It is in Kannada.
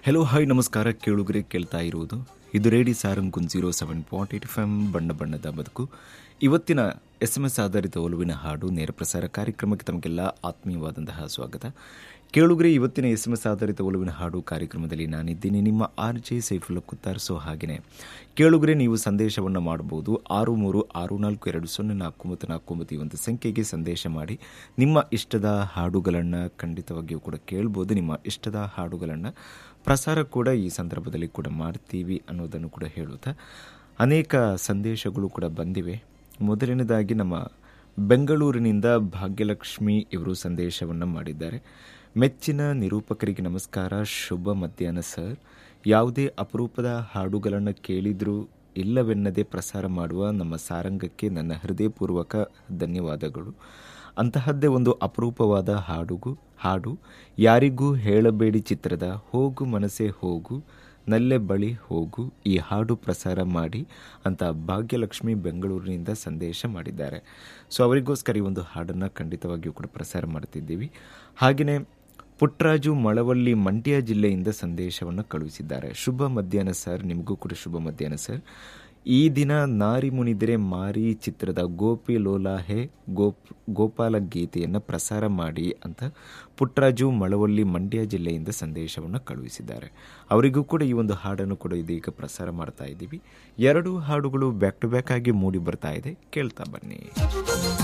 ಹೆಲೋ ಹಾಯ್ ನಮಸ್ಕಾರ ಕೇಳುಗರೆ ಕೇಳ್ತಾ ಇರುವುದು ಇದು radio Sarang zero seven point eight F M ಬಣ್ಣ ಬಣ್ಣದ ಬದುಕು ಇವತ್ತಿನ ಎಸ್ ಎಂ ಎಸ್ ಆಧಾರಿತ ಒಲುವಿನ ಹಾಡು ನೇರ ಪ್ರಸಾರ ಕಾರ್ಯಕ್ರಮಕ್ಕೆ ತಮಗೆಲ್ಲ ಆತ್ಮೀಯವಾದಂತಹ ಸ್ವಾಗತ ಕೇಳುಗರೆ ಇವತ್ತಿನ ಎಸ್ ಎಂ ಎಸ್ ಆಧಾರಿತ ಒಲುವಿನ ಹಾಡು ಕಾರ್ಯಕ್ರಮದಲ್ಲಿ ನಾನಿದ್ದೀನಿ ನಿಮ್ಮ R J Saifulla Kuttar so ಹಾಗೆಯೇ ಕೇಳುಗರೆ ನೀವು ಸಂದೇಶವನ್ನು ಮಾಡಬಹುದು ಆರು ಮೂರು ಆರು ನಾಲ್ಕು ಎರಡು ಸೊನ್ನೆ ನಾಲ್ಕು ಒಂಬತ್ತು ನಾಲ್ಕು ಒಂಬತ್ತು ಈ ಒಂದು ಸಂಖ್ಯೆಗೆ ಸಂದೇಶ ಮಾಡಿ ನಿಮ್ಮ ಇಷ್ಟದ ಹಾಡುಗಳನ್ನು ಖಂಡಿತವಾಗಿಯೂ ಕೂಡ ಕೇಳ್ಬೋದು ನಿಮ್ಮ ಇಷ್ಟದ ಹಾಡುಗಳನ್ನು ಪ್ರಸಾರ ಕೂಡ ಈ ಸಂದರ್ಭದಲ್ಲಿ ಕೂಡ ಮಾಡ್ತೀವಿ ಅನ್ನೋದನ್ನು ಕೂಡ ಹೇಳುತ್ತಾ ಅನೇಕ ಸಂದೇಶಗಳು ಕೂಡ ಬಂದಿವೆ ಮೊದಲನೇದಾಗಿ ನಮ್ಮ ಬೆಂಗಳೂರಿನಿಂದ ಭಾಗ್ಯಲಕ್ಷ್ಮಿ ಇವರು ಸಂದೇಶವನ್ನು ಮಾಡಿದ್ದಾರೆ ಮೆಚ್ಚಿನ ನಿರೂಪಕರಿಗೆ ನಮಸ್ಕಾರ ಶುಭ ಮಧ್ಯಾಹ್ನ ಸರ್ ಯಾವುದೇ ಅಪರೂಪದ ಹಾಡುಗಳನ್ನು ಕೇಳಿದರೂ ಇಲ್ಲವೆನ್ನದೇ ಪ್ರಸಾರ ಮಾಡುವ ನಮ್ಮ ಸಾರಂಗಕ್ಕೆ ನನ್ನ ಹೃದಯಪೂರ್ವಕ ಧನ್ಯವಾದಗಳು ಅಂತಹದ್ದೇ ಒಂದು ಅಪರೂಪವಾದ ಹಾಡುಗು ಹಾಡು ಯಾರಿಗೂ ಹೇಳಬೇಡಿ ಚಿತ್ರದ ಹೋಗು ಮನಸ್ಸೇ ಹೋಗು ನಲ್ಲೆ ಬಳಿ ಹೋಗು ಈ ಹಾಡು ಪ್ರಸಾರ ಮಾಡಿ ಅಂತ ಭಾಗ್ಯಲಕ್ಷ್ಮಿ ಬೆಂಗಳೂರಿನಿಂದ ಸಂದೇಶ ಮಾಡಿದ್ದಾರೆ ಸೊ ಅವರಿಗೋಸ್ಕರ ಈ ಒಂದು ಹಾಡನ್ನು ಖಂಡಿತವಾಗಿಯೂ ಕೂಡ ಪ್ರಸಾರ ಮಾಡ್ತಿದ್ದೀವಿ ಹಾಗೆಯೇ ಪುಟ್ಟರಾಜು ಮಳವಳ್ಳಿ ಮಂಡ್ಯ ಜಿಲ್ಲೆಯಿಂದ ಸಂದೇಶವನ್ನು ಕಳುಹಿಸಿದ್ದಾರೆ ಶುಭ ಮಧ್ಯಾಹ್ನ ಸರ್ ನಿಮಗೂ ಕೂಡ ಶುಭ ಮಧ್ಯಾಹ್ನ ಸರ್ ಈ ದಿನ ನಾರಿ ಮುನಿದರೆ ಮಾರಿ ಚಿತ್ರದ ಗೋಪಿ ಲೋಲಾ ಹೇ ಗೋಪ್ ಗೋಪಾಲ ಗೀತೆಯನ್ನು ಪ್ರಸಾರ ಮಾಡಿ ಅಂತ ಪುಟ್ಟರಾಜು ಮಳವಳ್ಳಿ ಮಂಡ್ಯ ಜಿಲ್ಲೆಯಿಂದ ಸಂದೇಶವನ್ನು ಕಳುಹಿಸಿದ್ದಾರೆ ಅವರಿಗೂ ಕೂಡ ಈ ಒಂದು ಹಾಡನ್ನು ಕೂಡ ಇದೀಗ ಪ್ರಸಾರ ಮಾಡ್ತಾ ಇದ್ದೀವಿ ಎರಡು ಹಾಡುಗಳು ಬ್ಯಾಕ್ ಟು ಬ್ಯಾಕ್ ಆಗಿ ಮೂಡಿ ಬರ್ತಾ ಇದೆ ಕೇಳ್ತಾ ಬನ್ನಿ